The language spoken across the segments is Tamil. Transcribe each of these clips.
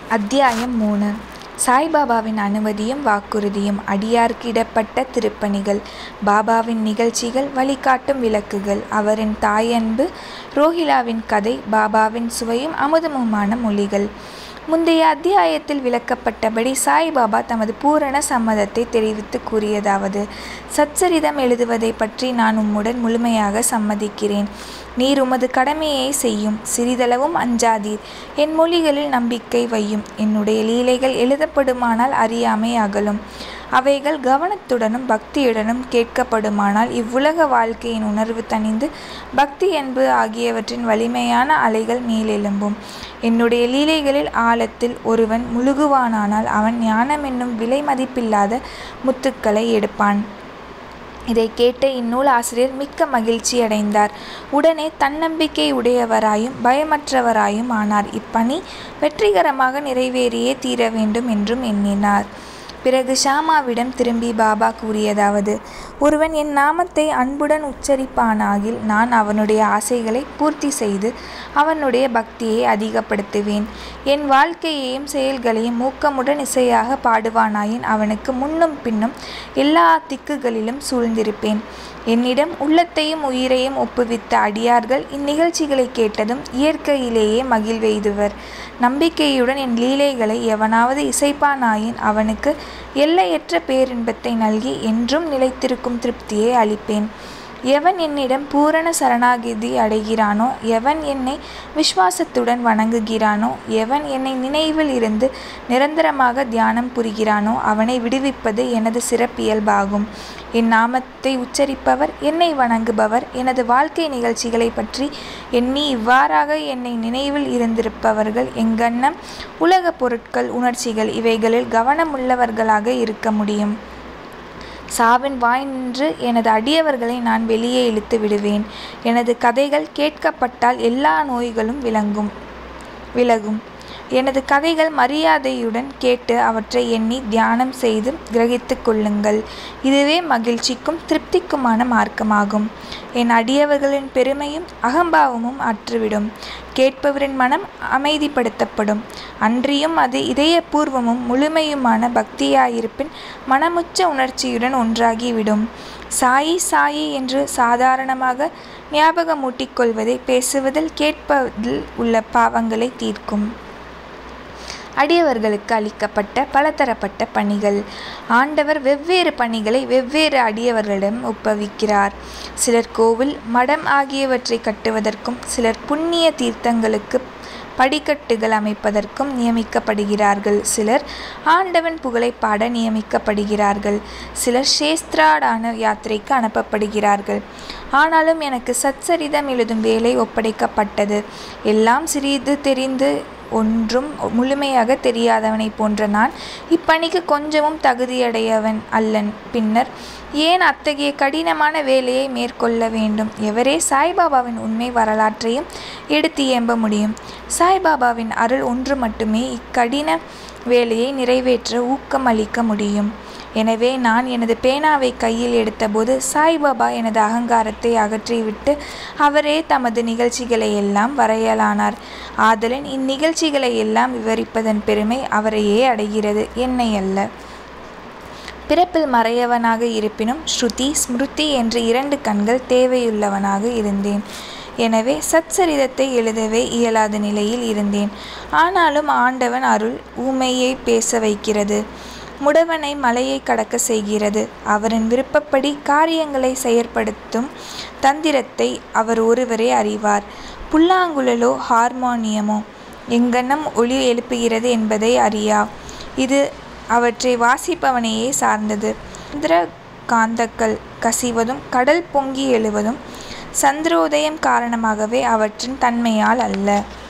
அத்தியாயம் மூணு சாய்பாபாவின் அனுமதியும் வாக்குறுதியும் அடியார்க்கு இடப்பட்ட திருப்பணிகள் பாபாவின் நிகழ்ச்சிகள் வழிகாட்டும் விளக்குகள் அவரின் தாயன்பு ரோஹிலாவின் கதை பாபாவின் சுவையும் அமுதமுமான மொழிகள் முந்தைய அத்தியாயத்தில் விளக்கப்பட்டபடி சாய்பாபா தமது பூரண சம்மதத்தை தெரிவித்து கூறியதாவது சச்சரிதம் எழுதுவதை பற்றி நான் உம்முடன் முழுமையாக சம்மதிக்கிறேன் நீர் உமது கடமையை செய்யும் சிறிதளவும் அஞ்சாதீர் என் மொழிகளில் நம்பிக்கை வையும் என்னுடைய லீலைகள் எழுதப்படுமானால் அறியாமை அகலும் அவைகள் கவனத்துடனும் பக்தியுடனும் கேட்கப்படுமானால் இவ்வுலக வாழ்க்கையின் உணர்வு தணிந்து பக்தி என்பு ஆகியவற்றின் வலிமையான அலைகள் மேலெழும்பும் என்னுடைய லீலைகளில் ஆழத்தில் ஒருவன் முழுகுவானானால் அவன் ஞானம் என்னும் விலை மதிப்பில்லாத முத்துக்களை எடுப்பான் இதை கேட்ட இந்நூல் ஆசிரியர் மிக்க மகிழ்ச்சி அடைந்தார் உடனே தன்னம்பிக்கை உடையவராயும் பயமற்றவராயும் ஆனார் இப்பணி வெற்றிகரமாக நிறைவேறியே தீர வேண்டும் என்றும் எண்ணினார் பிறகு ஷாமாவிடம் திரும்பி பாபா கூறியதாவது ஒருவன் என் நாமத்தை அன்புடன் உச்சரிப்பானாகில் நான் அவனுடைய ஆசைகளை பூர்த்தி செய்து அவனுடைய பக்தியை அதிகப்படுத்துவேன் என் வாழ்க்கையையும் செயல்களையும் ஊக்கமுடன் இசையாக பாடுவானாயின் அவனுக்கு முன்னும் பின்னும் எல்லா திக்குகளிலும் சூழ்ந்திருப்பேன் என்னிடம் உள்ளத்தையும் உயிரையும் ஒப்புவித்த அடியார்கள் இந்நிகழ்ச்சிகளை கேட்டதும் இயற்கையிலேயே மகிழ்வெய்துவர் நம்பிக்கையுடன் என் லீலைகளை எவனாவது இசைப்பானாயின் அவனுக்கு எல்லையற்ற பேரின்பத்தை நல்கி என்றும் நிலைத்திருக்கும் திருப்தியை அளிப்பேன் எவன் என்னிடம் பூரண சரணாகிதி அடைகிறானோ எவன் என்னை விஸ்வாசத்துடன் வணங்குகிறானோ எவன் என்னை நினைவில் இருந்து நிரந்தரமாக தியானம் புரிகிறானோ அவனை விடுவிப்பது எனது சிறப்பியல்பாகும் என் நாமத்தை உச்சரிப்பவர் என்னை வணங்குபவர் எனது வாழ்க்கை நிகழ்ச்சிகளை பற்றி எண்ணி இவ்வாறாக என்னை நினைவில் இருந்திருப்பவர்கள் எங்கண்ணம் உலக பொருட்கள் உணர்ச்சிகள் இவைகளில் கவனமுள்ளவர்களாக இருக்க முடியும் சாவின் வாய் நின்று எனது அடியவர்களை நான் வெளியே இழுத்து விடுவேன் எனது கதைகள் கேட்கப்பட்டால் எல்லா நோய்களும் விளங்கும் விலகும் எனது கதைகள் மரியாதையுடன் கேட்டு அவற்றை எண்ணி தியானம் செய்து கிரகித்து கொள்ளுங்கள் இதுவே மகிழ்ச்சிக்கும் திருப்திக்குமான மார்க்கமாகும் என் அடியவர்களின் பெருமையும் அகம்பாவமும் அற்றுவிடும் கேட்பவரின் மனம் அமைதிப்படுத்தப்படும் அன்றியும் அது இதயபூர்வமும் முழுமையுமான பக்தியாயிருப்பின் மனமுச்ச உணர்ச்சியுடன் ஒன்றாகிவிடும் சாயி சாயி என்று சாதாரணமாக ஞாபகமூட்டிக் கொள்வதை பேசுவதில் கேட்பதில் உள்ள பாவங்களை தீர்க்கும் அடியவர்களுக்கு அளிக்கப்பட்ட பலதரப்பட்ட பணிகள் ஆண்டவர் வெவ்வேறு பணிகளை வெவ்வேறு அடியவர்களிடம் ஒப்புவிக்கிறார் சிலர் கோவில் மடம் ஆகியவற்றை கட்டுவதற்கும் சிலர் புண்ணிய தீர்த்தங்களுக்கு படிக்கட்டுகள் அமைப்பதற்கும் நியமிக்கப்படுகிறார்கள் சிலர் ஆண்டவன் புகழை பாட நியமிக்கப்படுகிறார்கள் சிலர் சேஸ்திராடான யாத்திரைக்கு அனுப்பப்படுகிறார்கள் ஆனாலும் எனக்கு சச்சரிதம் எழுதும் வேலை ஒப்படைக்கப்பட்டது எல்லாம் சிறிது தெரிந்து ஒன்றும் முழுமையாக தெரியாதவனை போன்ற நான் இப்பணிக்கு கொஞ்சமும் தகுதியடையவன் அல்லன் பின்னர் ஏன் அத்தகைய கடினமான வேலையை மேற்கொள்ள வேண்டும் எவரே சாய்பாபாவின் உண்மை வரலாற்றையும் எடுத்து ஏம்ப முடியும் சாய்பாபாவின் அருள் ஒன்று மட்டுமே இக்கடின வேலையை நிறைவேற்ற ஊக்கம் அளிக்க முடியும் எனவே நான் எனது பேனாவை கையில் எடுத்தபோது சாய்பாபா எனது அகங்காரத்தை அகற்றிவிட்டு அவரே தமது நிகழ்ச்சிகளை எல்லாம் வரையலானார் ஆதலின் இந்நிகழ்ச்சிகளை எல்லாம் விவரிப்பதன் பெருமை அவரையே அடைகிறது என்னை அல்ல பிறப்பில் மறையவனாக இருப்பினும் ஸ்ருதி ஸ்மிருதி என்ற இரண்டு கண்கள் தேவையுள்ளவனாக இருந்தேன் எனவே சச்சரிதத்தை எழுதவே இயலாத நிலையில் இருந்தேன் ஆனாலும் ஆண்டவன் அருள் ஊமையை பேச வைக்கிறது முடவனை மலையை கடக்க செய்கிறது அவரின் விருப்பப்படி காரியங்களை செயற்படுத்தும் தந்திரத்தை அவர் ஒருவரே அறிவார் புல்லாங்குழலோ ஹார்மோனியமோ எங்கனம் ஒளி எழுப்புகிறது என்பதை அறியா இது அவற்றை வாசிப்பவனையே சார்ந்தது சந்திர காந்தக்கள் கசிவதும் கடல் பொங்கி எழுவதும் சந்திரோதயம் காரணமாகவே அவற்றின் தன்மையால் அல்ல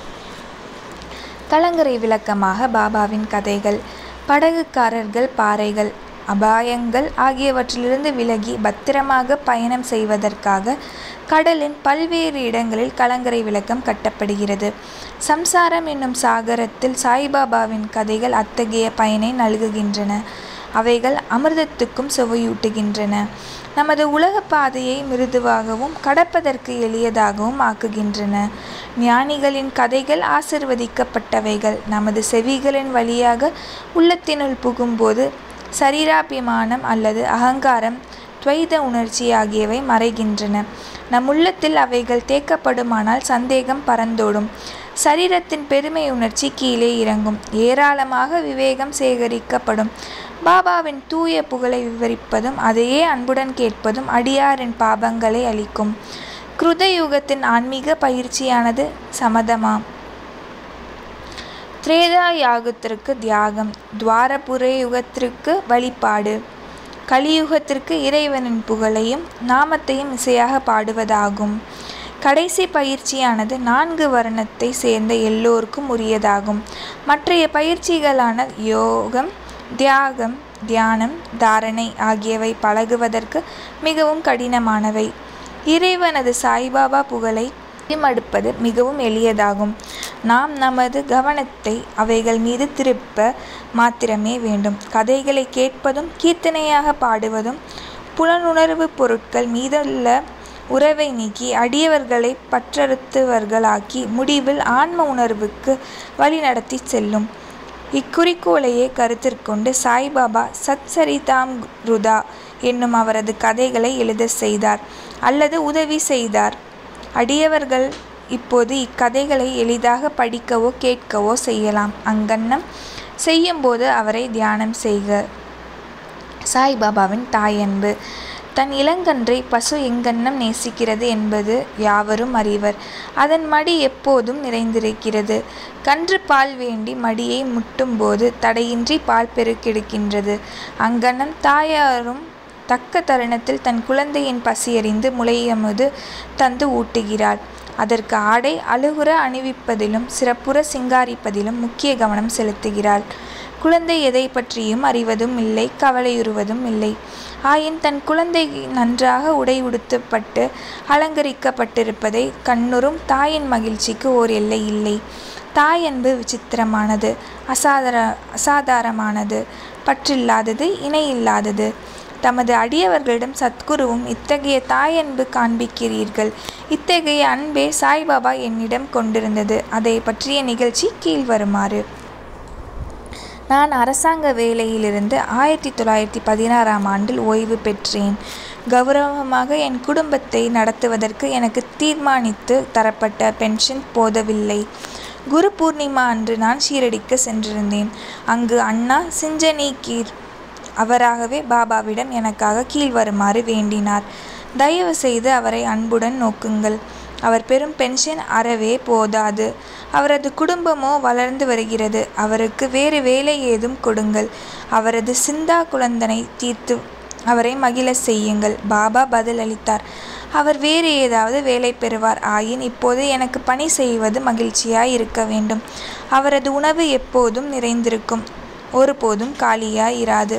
கலங்கரை விளக்கமாக பாபாவின் கதைகள் படகுக்காரர்கள் பாறைகள் அபாயங்கள் ஆகியவற்றிலிருந்து விலகி பத்திரமாக பயணம் செய்வதற்காக கடலின் பல்வேறு இடங்களில் கலங்கரை விளக்கம் கட்டப்படுகிறது சம்சாரம் என்னும் சாகரத்தில் சாய்பாபாவின் கதைகள் அத்தகைய பயனை நல்குகின்றன அவைகள் அமிர்தத்துக்கும் சுவையூட்டுகின்றன நமது உலக பாதையை மிருதுவாகவும் கடப்பதற்கு எளியதாகவும் ஆக்குகின்றன ஞானிகளின் கதைகள் ஆசிர்வதிக்கப்பட்டவைகள் நமது செவிகளின் வழியாக உள்ளத்தினுள் புகும்போது சரீராபிமானம் அல்லது அகங்காரம் துவைத உணர்ச்சி ஆகியவை மறைகின்றன நம் உள்ளத்தில் அவைகள் தேக்கப்படுமானால் சந்தேகம் பறந்தோடும் சரீரத்தின் பெருமை உணர்ச்சி கீழே இறங்கும் ஏராளமாக விவேகம் சேகரிக்கப்படும் பாபாவின் தூய புகழை விவரிப்பதும் அதையே அன்புடன் கேட்பதும் அடியாரின் பாபங்களை அளிக்கும் கிருத யுகத்தின் ஆன்மீக பயிற்சியானது சமதமாம் திரேதா யாகத்திற்கு தியாகம் துவாரபுர யுகத்திற்கு வழிபாடு கலியுகத்திற்கு இறைவனின் புகழையும் நாமத்தையும் இசையாக பாடுவதாகும் கடைசி பயிற்சியானது நான்கு வர்ணத்தை சேர்ந்த எல்லோருக்கும் உரியதாகும் மற்றைய பயிற்சிகளான யோகம் தியாகம் தியானம் தாரணை ஆகியவை பழகுவதற்கு மிகவும் கடினமானவை இறைவனது சாய்பாபா புகழை மடுப்பது மிகவும் எளியதாகும் நாம் நமது கவனத்தை அவைகள் மீது திருப்ப மாத்திரமே வேண்டும் கதைகளை கேட்பதும் கீர்த்தனையாக பாடுவதும் புலனுணர்வு பொருட்கள் மீதுள்ள உறவை நீக்கி அடியவர்களை பற்றறுத்தவர்களாக்கி முடிவில் ஆன்ம உணர்வுக்கு வழிநடத்தி செல்லும் இக்குறிக்கோளையே கருத்திற்கொண்டு சாய்பாபா சத்சரிதாம் ருதா என்னும் அவரது கதைகளை எழுத செய்தார் அல்லது உதவி செய்தார் அடியவர்கள் இப்போது இக்கதைகளை எளிதாக படிக்கவோ கேட்கவோ செய்யலாம் அங்கன்னம் செய்யும்போது அவரை தியானம் செய்க சாய்பாபாவின் தாயன்பு தன் இளங்கன்றை பசு எங்கன்னம் நேசிக்கிறது என்பது யாவரும் அறிவர் அதன் மடி எப்போதும் நிறைந்திருக்கிறது கன்று பால் வேண்டி மடியை முட்டும்போது தடையின்றி பால் பெருக்கெடுக்கின்றது அங்கன்னம் தாயாரும் தக்க தருணத்தில் தன் குழந்தையின் பசியறிந்து முளையமுது தந்து ஊட்டுகிறாள் அதற்கு ஆடை அழுகுற அணிவிப்பதிலும் சிறப்புற சிங்காரிப்பதிலும் முக்கிய கவனம் செலுத்துகிறாள் குழந்தை எதை பற்றியும் அறிவதும் இல்லை கவலையுறுவதும் இல்லை ஆயின் தன் குழந்தை நன்றாக உடை உடுத்தப்பட்டு அலங்கரிக்கப்பட்டிருப்பதை கண்ணுறும் தாயின் மகிழ்ச்சிக்கு ஓர் எல்லை இல்லை தாய் அன்பு விசித்திரமானது அசாதார அசாதாரமானது பற்றில்லாதது இணையில்லாதது தமது அடியவர்களிடம் சத்குருவும் இத்தகைய தாயன்பு காண்பிக்கிறீர்கள் இத்தகைய அன்பே சாய்பாபா என்னிடம் கொண்டிருந்தது அதை பற்றிய நிகழ்ச்சி கீழ்வருமாறு நான் அரசாங்க வேலையிலிருந்து ஆயிரத்தி தொள்ளாயிரத்தி பதினாறாம் ஆண்டில் ஓய்வு பெற்றேன் கௌரவமாக என் குடும்பத்தை நடத்துவதற்கு எனக்கு தீர்மானித்து தரப்பட்ட பென்ஷன் போதவில்லை குரு பூர்ணிமா அன்று நான் ஷீரடிக்கு சென்றிருந்தேன் அங்கு அண்ணா சிஞ்சனி கீர் அவராகவே பாபாவிடம் எனக்காக கீழ்வருமாறு வேண்டினார் தயவு செய்து அவரை அன்புடன் நோக்குங்கள் அவர் பெறும் பென்ஷன் அறவே போதாது அவரது குடும்பமோ வளர்ந்து வருகிறது அவருக்கு வேறு வேலை ஏதும் கொடுங்கள் அவரது சிந்தா குழந்தனை தீர்த்து அவரை மகிழ செய்யுங்கள் பாபா பதில் அளித்தார் அவர் வேறு ஏதாவது வேலை பெறுவார் ஆயின் இப்போது எனக்கு பணி செய்வது பாய் இருக்க வேண்டும் அவரது உணவு எப்போதும் நிறைந்திருக்கும் ஒருபோதும் காலியாய் இராது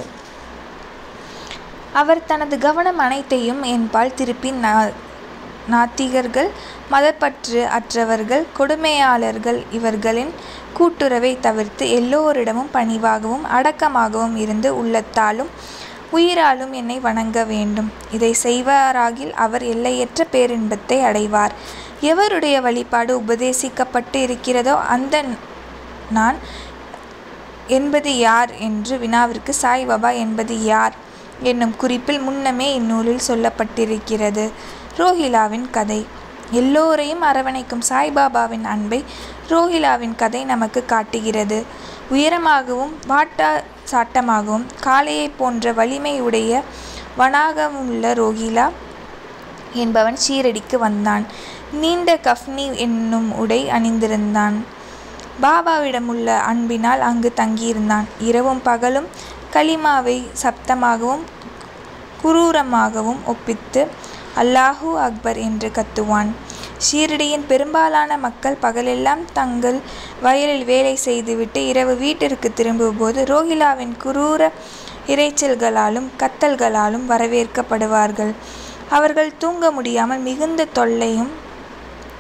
அவர் தனது கவனம் அனைத்தையும் என்பால் திருப்பி நா நாத்திகர்கள் மதப்பற்று அற்றவர்கள் கொடுமையாளர்கள் இவர்களின் கூட்டுறவை தவிர்த்து எல்லோரிடமும் பணிவாகவும் அடக்கமாகவும் இருந்து உள்ளத்தாலும் உயிராலும் என்னை வணங்க வேண்டும் இதை செய்வாராகில் அவர் எல்லையற்ற பேரின்பத்தை அடைவார் எவருடைய வழிபாடு உபதேசிக்கப்பட்டு இருக்கிறதோ அந்த நான் என்பது யார் என்று வினாவிற்கு சாய்பாபா என்பது யார் என்னும் குறிப்பில் முன்னமே இந்நூலில் சொல்லப்பட்டிருக்கிறது ரோஹிலாவின் கதை எல்லோரையும் அரவணைக்கும் சாய்பாபாவின் அன்பை ரோஹிலாவின் கதை நமக்கு காட்டுகிறது உயரமாகவும் வாட்டா சாட்டமாகவும் காளையைப் போன்ற வலிமையுடைய வனாகமுள்ள ரோஹிலா என்பவன் ஷீரடிக்கு வந்தான் நீண்ட கஃப்னி என்னும் உடை அணிந்திருந்தான் பாபாவிடமுள்ள அன்பினால் அங்கு தங்கியிருந்தான் இரவும் பகலும் கலிமாவை சப்தமாகவும் குரூரமாகவும் ஒப்பித்து அல்லாஹூ அக்பர் என்று கத்துவான் ஷீரடியின் பெரும்பாலான மக்கள் பகலெல்லாம் தங்கள் வயலில் வேலை செய்துவிட்டு இரவு வீட்டிற்கு திரும்பும்போது ரோஹிலாவின் குரூர இரைச்சல்களாலும் கத்தல்களாலும் வரவேற்கப்படுவார்கள் அவர்கள் தூங்க முடியாமல் மிகுந்த தொல்லையும்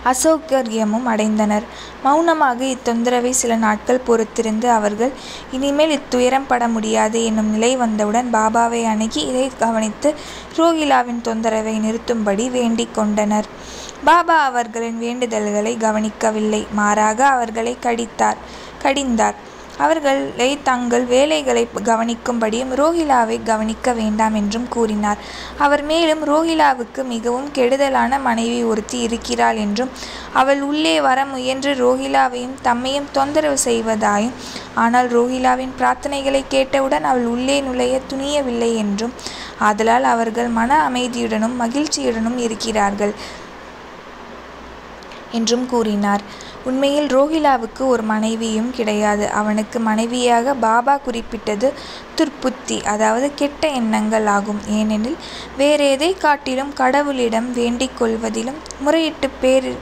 அசௌகரியமும் அடைந்தனர். மௌனமாக இத்தொந்தரவை சில நாட்கள் பொறுத்திருந்து அவர்கள் இனிமேல் இத்துயரம் பட முடியாது என்னும் நிலை வந்தவுடன் பாபாவை அணுகி இதைக் கவனித்து ரோகிலாவின் தொந்தரவை நிறுத்தும்படி வேண்டிக் கொண்டனர். பாபா அவர்களின் வேண்டுதல்களை கவனிக்கவில்லை. மாறாக அவர்களைக் கடிந்தார். அவர்களை தங்கள் வேலைகளைக் கவனிக்கும்படியும் ரோகிலாவைக் கவனிக்க வேண்டாம் என்றும் கூறினார். அவர் மேலும் ரோகிலாவுக்கு மிகவும் கெடுதலான மனைவி ஒருத்தி இருக்கிறாள் என்றும் அவள் உள்ளே வர முயன்று ரோகிலாவையும் தம்மையும் தொந்தரவு செய்வதாயும் ஆனால் ரோகிலாவின் பிரார்த்தனைகளைக் கேட்டவுடன் அவள் உள்ளே நுழையத் துணியவில்லை என்றும் ஆதலால் அவர்கள் மன அமைதியுடனும் மகிழ்ச்சியுடனும் இருக்கிறார்கள் என்றும் கூறினார். உண்மையில் ரோகிலாவுக்கு ஒரு மனைவியும் கிடையாது. அவனுக்கு மனைவியாக பாபா குறிப்பிட்டது துர்ப்புத்தி அதாவது கெட்ட எண்ணங்கள் ஆகும். ஏனெனில் வேறெதைக் காட்டிலும் கடவுளிடம் வேண்டிக் கொள்வதிலும் முறையிட்டுப்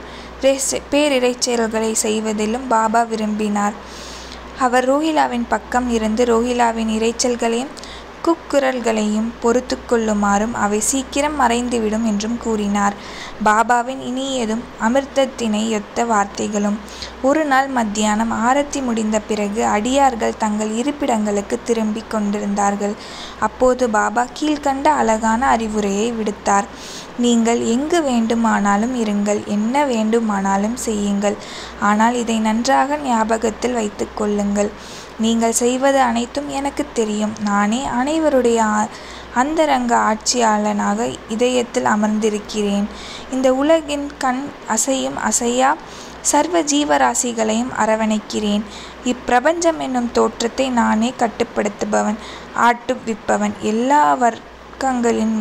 பேரிரைச்சல்களைச் செய்வதிலும் பாபா விரும்பினார். அவர் ரோகிலாவின் பக்கம் இருந்து ரோகிலாவின் இரைச்சல்களையும் கூக்குரல்களையும் பொறுத்துக் கொள்ளுமாறும் அவை சீக்கிரம் மறைந்துவிடும் என்றும் கூறினார். பாபாவின் இனியதும் அமிர்தத்தினை யொத்த வார்த்தைகளும். ஒரு நாள் மத்தியானம் ஆரத்தி முடிந்த பிறகு அடியார்கள் தங்கள் இருப்பிடங்களுக்குத் திரும்பிக் கொண்டிருந்தார்கள். அப்போது பாபா கீழ்க்கண்ட அழகான அறிவுரையை விடுத்தார். நீங்கள் எங்கு வேண்டுமானாலும் இருங்கள். என்ன வேண்டுமானாலும் செய்யுங்கள். ஆனால் இதை நன்றாக ஞாபகத்தில் வைத்துக் கொள்ளுங்கள். நீங்கள் செய்வது அனைத்தும் எனக்குத் தெரியும். நானே அனைவருடைய அந்தரங்க ஆட்சியாளனாக இதயத்தில் அமர்ந்திருக்கிறேன். இந்த உலகின் கண் அசையும் அசையா சர்வ ஜீவராசிகளையும் அரவணைக்கிறேன். இப்பிரபஞ்சம் என்னும் தோற்றத்தை நானே கட்டுப்படுத்துபவன் ஆட்டுவிப்பவன் எல்லா வர்க்கங்களின்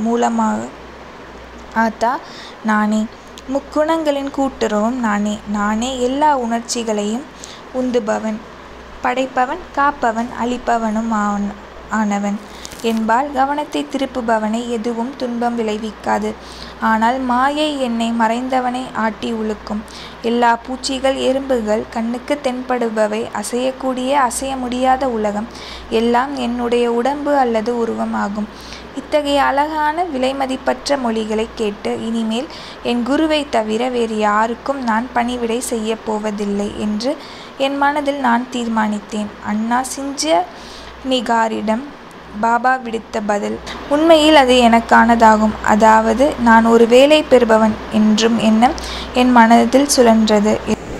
மூலமாதா நானே. முக்குணங்களின் கூட்டுருவம் நானே. நானே எல்லா உணர்ச்சிகளையும் உந்துபவன் படைப்பவன் காப்பவன் அழிப்பவனும் ஆனவன். என்பால் கவனத்தைத் திருப்புபவனை எதுவும் துன்பம் விளைவிக்காது. ஆனால் மாயை என்னை மறைந்தவனை ஆட்டி உலுக்கும். எல்லாப் பூச்சிகள் எறும்புகள் கண்ணுக்குத் தென்படுபவை அசையக்கூடிய அசைய முடியாத உலகம் எல்லாம் என்னுடைய உடம்பு அல்லது உருவம் ஆகும். இத்தகைய அழகான விலைமதிப்பற்ற மொழிகளைக் கேட்டு இனிமேல் என் குருவைத் தவிர வேறு யாருக்கும் நான் பணிவிடை செய்யப் போவதில்லை என்று என் மனதில் நான் தீர்மானித்தேன். அண்ணா சின்சியனிகாரிடம் பாபா விடுத்த பதில் உண்மையில் அது எனக்கானதாகும். அதாவது நான் ஒரு வேலை பெறுபவன் என்றும் எண்ணம் என் மனதில் சுழன்றது.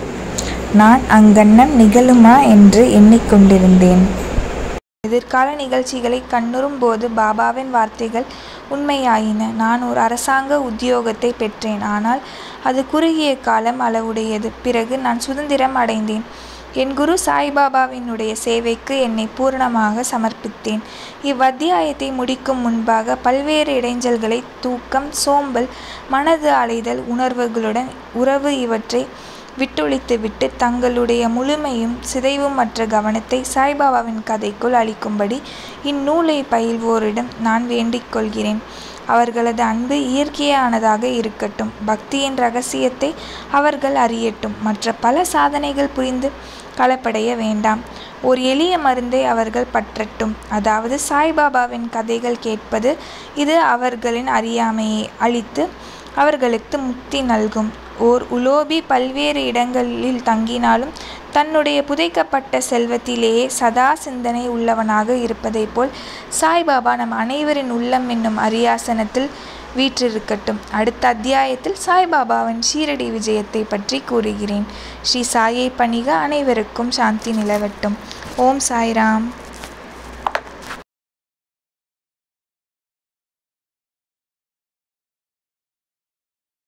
நான் அக்கணம் நிகழுமா என்று எண்ணிக் கொண்டிருந்தேன். எதிர்கால நிகழ்ச்சிகளைக் கண்ணுறும்போது பாபாவின் வார்த்தைகள் உண்மையாயின. நான் ஓர் அரசாங்க உத்தியோகத்தைப் பெற்றேன். ஆனால் அது குறுகிய காலம் அளவுடையது. பிறகு நான் சுதந்திரம் அடைந்தேன். என் குரு சாயிபாபாவினுடைய சேவைக்கு என்னைப் பூரணமாகச் சமர்ப்பித்தேன். இவ்வத்தியாயத்தை முடிக்கும் முன்பாக பல்வேறு இடைஞ்சல்களை தூக்கம் சோம்பல் மனது அலைதல் உணர்வுகளுடன் உறவு இவற்றை விட்டொழித்துவிட்டு தங்களுடைய முழுமையும் சிதைவுமற்ற கவனத்தை சாயிபாபாவின் கதைக்குள் அளிக்கும்படி இந்நூலைப் பயில்வோரிடம் நான் வேண்டிக் கொள்கிறேன். அவர்களது அன்பு இயற்கையானதாக இருக்கட்டும். பக்தியின் ரகசியத்தை அவர்கள் அறியட்டும். மற்ற பல சாதனைகள் புரிந்து களைப்படைய வேண்டாம். ஓர் எளிய மருந்தை அவர்கள் பற்றட்டும். அதாவது சாயிபாபாவின் கதைகள் கேட்பது. இது அவர்களின் அறியாமையை அழித்து அவர்களுக்கு முக்தி நல்கும். ஓர் உலோபி பல்வேறு இடங்களில் தங்கினாலும் தன்னுடைய புதைக்கப்பட்ட செல்வத்திலேயே சதா சிந்தனை உள்ளவனாக இருப்பதைப் போல் சாயிபாபா நம் அனைவரின் உள்ளம் என்னும் அரியாசனத்தில் வீற்றிருக்கட்டும். அடுத்த அத்தியாயத்தில் சாயிபாபாவின் ஷீரடி விஜயத்தைப் பற்றிக் கூறுகிறேன். ஸ்ரீ சாயைப் பணிக அனைவருக்கும் சாந்தி நிலவட்டும். ஓம் சாய்ராம்.